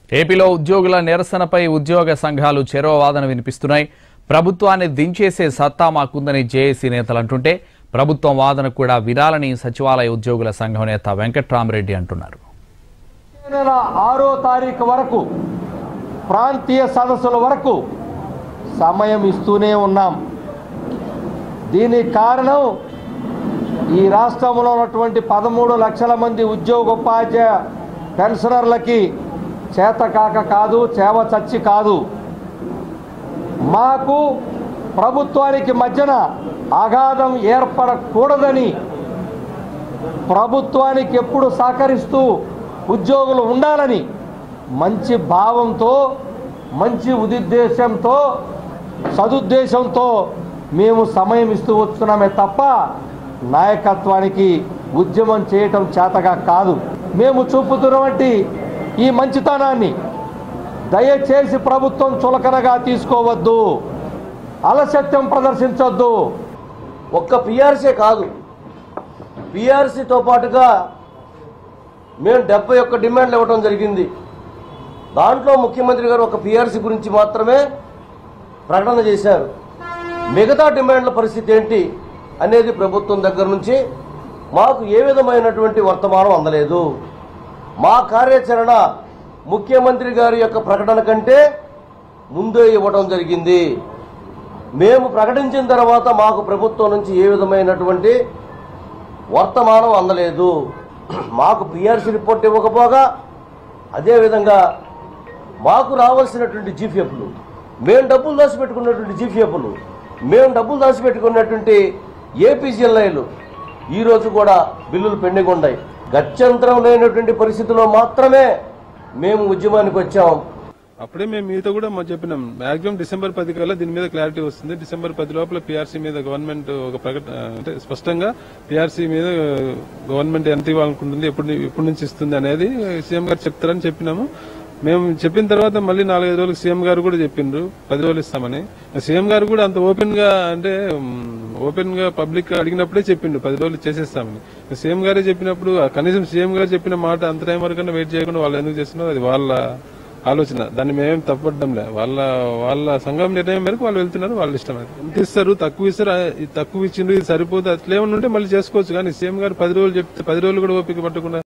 ఏపీలో ఉద్యోగుల నిరసనపై ఉద్యోగ సంఘాలు చెరో వాదన వినిపిస్తున్నాయి ప్రభుత్వాన్ని దించేసే సత్తా మాకుందని జేఏసీ నేతలు అంటుంటే ప్రభుత్వం వాదన కూడా వినాలని సచివాలయ ఉద్యోగుల సంఘం నేత వెంకట్రామరెడ్డి అంటున్నారు వచ్చే నెల ఆరో తారీఖు వరకు ప్రాంతీయ సదస్సుల వరకు సమయం ఇస్తూనే ఉన్నాం దీనికి కారణం ఈ రాష్ట్రంలో ఉన్నటువంటి పదమూడు లక్షల మంది ఉద్యోగోపాధ్యాయ పెన్షనర్లకి చేతకాక కాదు చేవ చచ్చి కాదు మాకు ప్రభుత్వానికి మధ్యన అగాధం ఏర్పడకూడదని ప్రభుత్వానికి ఎప్పుడు సహకరిస్తూ ఉద్యోగులు ఉండాలని మంచి భావంతో మంచి ఉద్దేశంతో సదుద్దేశంతో మేము సమయం ఇస్తూ వస్తున్నామే తప్ప నాయకత్వానికి ఉద్యమం చేయటం చేతగా కాదు మేము చూపుతున్నటువంటి ఈ మంచితనాన్ని దయచేసి ప్రభుత్వం చులకనగా తీసుకోవద్దు అలసత్యం ప్రదర్శించొద్దు ఒక్క పిఆర్సీ కాదు పిఆర్సీతో పాటుగా మేము డెబ్బై ఒక్క డిమాండ్లు ఇవ్వడం జరిగింది దాంట్లో ముఖ్యమంత్రి గారు ఒక పిఆర్సీ గురించి మాత్రమే ప్రకటన చేశారు మిగతా డిమాండ్ల పరిస్థితి ఏంటి అనేది ప్రభుత్వం దగ్గర నుంచి మాకు ఏ విధమైనటువంటి వర్తమానం అందలేదు మా కార్యాచరణ ముఖ్యమంత్రి గారి యొక్క ప్రకటన కంటే ముందే ఇవ్వడం జరిగింది మేము ప్రకటించిన తర్వాత మాకు ప్రభుత్వం నుంచి ఏ విధమైనటువంటి వర్తమానం అందలేదు మాకు పిఆర్సీ రిపోర్ట్ ఇవ్వకపోగా అదేవిధంగా మాకు రావాల్సినటువంటి జీఫీఎఫ్లు మేము డబ్బులు దాచిపెట్టుకున్నటువంటి జీఫీఎఫ్లు మేము డబ్బులు దాచిపెట్టుకున్నటువంటి ఏపీసీఎల్ఐలు ఈరోజు కూడా బిల్లులు పెండింగ్ ఉన్నాయి గత్యంతరం లేనటువంటి పరిస్థితిలో మాత్రమే మేము ఉద్యమానికి వచ్చాం అప్పుడే మేము మీతో కూడా మా చెప్పినాం మాక్సిమం డిసెంబర్ పది కల్లా దీని మీద క్లారిటీ వస్తుంది డిసెంబర్ పది లోపల పిఆర్సీ మీద గవర్నమెంట్ ఒక ప్రకటన అంటే స్పష్టంగా పిఆర్సీ మీద గవర్నమెంట్ ఎంత ఇవ్వాలనుకుంటుంది ఎప్పుడు ఎప్పటి నుంచి ఇస్తుంది అనేది సీఎం గారు చెప్తారని చెప్పినాము మేము చెప్పిన తర్వాత మళ్ళీ నాలుగైదు రోజులకు సీఎం గారు కూడా చెప్పిండ్రు పది రోజులు ఇస్తామని సీఎం గారు కూడా అంత ఓపెన్ గా అంటే ఓపెన్ గా పబ్లిక్ అడిగినప్పుడే చెప్పిండు పది రోజులు చేసేస్తామని సీఎం గారే చెప్పినప్పుడు కనీసం సీఎం గారు చెప్పిన మాట అంత టైం వరకన్నా వెయిట్ చేయకుండా వాళ్ళు ఎందుకు చేస్తున్నారు అది వాళ్ళ ఆలోచన దాన్ని మేమేం తప్పడంలే వాళ్ళ వాళ్ళ సంఘం నిర్ణయం మేరకు వాళ్ళు వెళ్తున్నారు వాళ్ళ ఇష్టం అది ఎంత ఇస్తారు తక్కువ ఇస్తారు ఆ, ఇది తక్కువ ఇచ్చిండ్రు ఇది సరిపోదు అట్లా ఏమన్నా ఉంటే మళ్ళీ చేసుకోవచ్చు కానీ సీఎం గారు పది రోజులు చెప్తే పది రోజులు కూడా ఓపిక పట్టకుండా